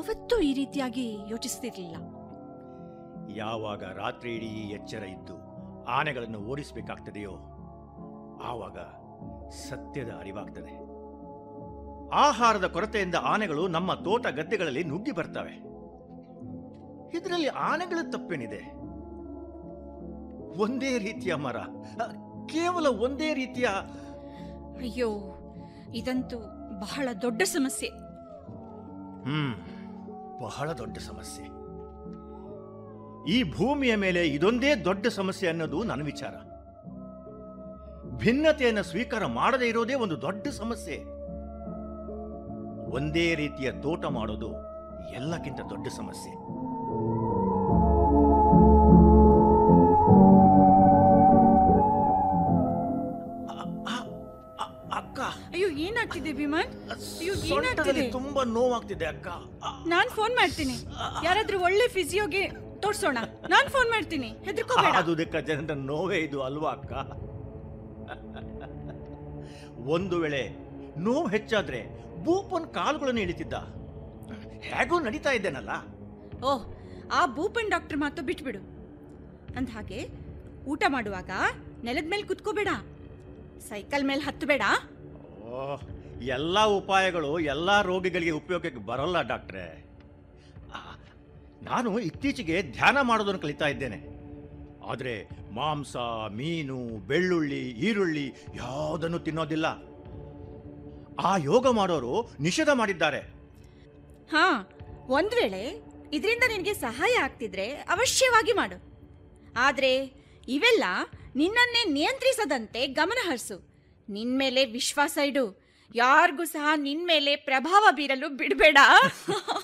ಯಾವತ್ತೂ ಈ ರೀತಿಯಾಗಿ ಯೋಚಿಸ್ತಿರ್ಲಿಲ್ಲ ಯಾವಾಗ ರಾತ್ರಿ ಇಡೀ ಎಚ್ಚರ ಇದ್ದು ಆನೆಗಳನ್ನು ಓಡಿಸಬೇಕಾಗ್ತದೆಯೋ ಆವಾಗ ಸತ್ಯದ ಅರಿವಾಗ್ತದೆ ಆಹಾರದ ಕೊರತೆಯಿಂದ ಆನೆಗಳು ನಮ್ಮ ತೋಟ ಗದ್ದೆಗಳಲ್ಲಿ ನುಗ್ಗಿ ಬರ್ತವೆ ಇದರಲ್ಲಿ ಆನೆಗಳ ತಪ್ಪೇನಿದೆ ಒಂದೇ ರೀತಿಯ ಮರ ಅ, ಕೇವಲ ಒಂದೇ ರೀತಿಯ ಅಯ್ಯೋ ಇದಂತೂ ಬಹಳ ದೊಡ್ಡ ಸಮಸ್ಯೆ ಹ್ಮ್ ಬಹಳ ದೊಡ್ಡ ಸಮಸ್ಯೆ ಈ ಭೂಮಿಯ ಮೇಲೆ ಇದೊಂದೇ ದೊಡ್ಡ ಸಮಸ್ಯೆ ಅನ್ನೋದು ನನ್ನ ವಿಚಾರ ಭಿನ್ನತೆಯನ್ನು ಸ್ವೀಕಾರ ಮಾಡದೇ ಇರೋದೇ ಒಂದು ದೊಡ್ಡ ಸಮಸ್ಯೆ ಒಂದೇ ರೀತಿಯ ತೋಟ ಮಾಡೋದು ಎಲ್ಲಕ್ಕಿಂತ ದೊಡ್ಡ ಸಮಸ್ಯೆ ಅ- ಅ- ಅ- ಅಕ್ಕ ಅಯ್ಯೋ ಏನಾಗ್ತಿದೆ ವಿಮಾನ್ ಅಯ್ಯೋ, ಸೊಂಟದಲ್ಲಿ ಏನಾಗ್ತಿದೆ? ತುಂಬಾ ನೋವಾಗ್ತಿದೆ ಅಕ್ಕ ಅ- ನಾನ್ ಫೋನ್ ಮಾಡ್ತೀನಿ ಯಾರಾದ್ರೂ ಒಳ್ಳೆ ಫಿಸಿಯೋಗೆ ತೋರ್ಸೋಣ ನಾನ್ ಫೋನ್ ಮಾಡ್ತೀನಿ ಹೆದರ್ಕೋಬೇಡ ಅದು ದಿಕ್ಕ ಜನರ ನೋವೇ ಇದು ಅಲ್ವಾ ಅಕ್ಕ ಒಂದು ವೇಳೆ ನೋವು ಹೆಚ್ಚಾದ್ರೆ ಬೂಪನ್ ಕಾಲುಗಳನ್ನು ಇಳಿತಿದ್ದ ಹೇಗೂ ನಡೀತಾ ಇದ್ದೇನಲ್ಲ ಓಹ್ ಆ ಭೂಪನ್ ಡಾಕ್ಟರ್ ಮಾತು ಬಿಟ್ಬಿಡು ಅಂದ ಹಾಗೆ ಊಟ ಮಾಡುವಾಗ ನೆಲದ ಮೇಲೆ ಕುತ್ಕೋಬೇಡ ಸೈಕಲ್ ಮೇಲೆ ಹತ್ತಬೇಡ ಓ ಎಲ್ಲ ಉಪಾಯಗಳು ಎಲ್ಲ ರೋಗಿಗಳಿಗೆ ಉಪಯೋಗಕ್ಕೆ ಬರೋಲ್ಲ ಡಾಕ್ಟ್ರೆ ಆ, ನಾನು ಇತ್ತೀಚೆಗೆ ಧ್ಯಾನ ಮಾಡೋದನ್ನು ಕಲಿತಾ ಇದ್ದೇನೆ ಆದರೆ ಮಾಂಸ ಮೀನು ಬೆಳ್ಳುಳ್ಳಿ ಈರುಳ್ಳಿ ಯಾವುದನ್ನು ತಿನ್ನೋದಿಲ್ಲ ಆ ಯೋಗ ಮಾಡೋರು ನಿಷೇಧ ಮಾಡಿದ್ದಾರೆ ಹಾ ಒಂದ್ ವೇಳೆ ಇದರಿಂದ ನಿನಗೆ ಸಹಾಯ ಆಗ್ತಿದ್ರೆ ಅವಶ್ಯವಾಗಿ ಮಾಡು ಆದ್ರೆ ಇವೆಲ್ಲ ನಿನ್ನನ್ನೇ ನಿಯಂತ್ರಿಸದಂತೆ ಗಮನ ಹರಿಸು ನಿನ್ ಮೇಲೆ ವಿಶ್ವಾಸ ಇಡು ಯಾರಿಗೂ ಸಹ ನಿನ್ ಮೇಲೆ ಪ್ರಭಾವ ಬೀರಲು ಬಿಡಬೇಡ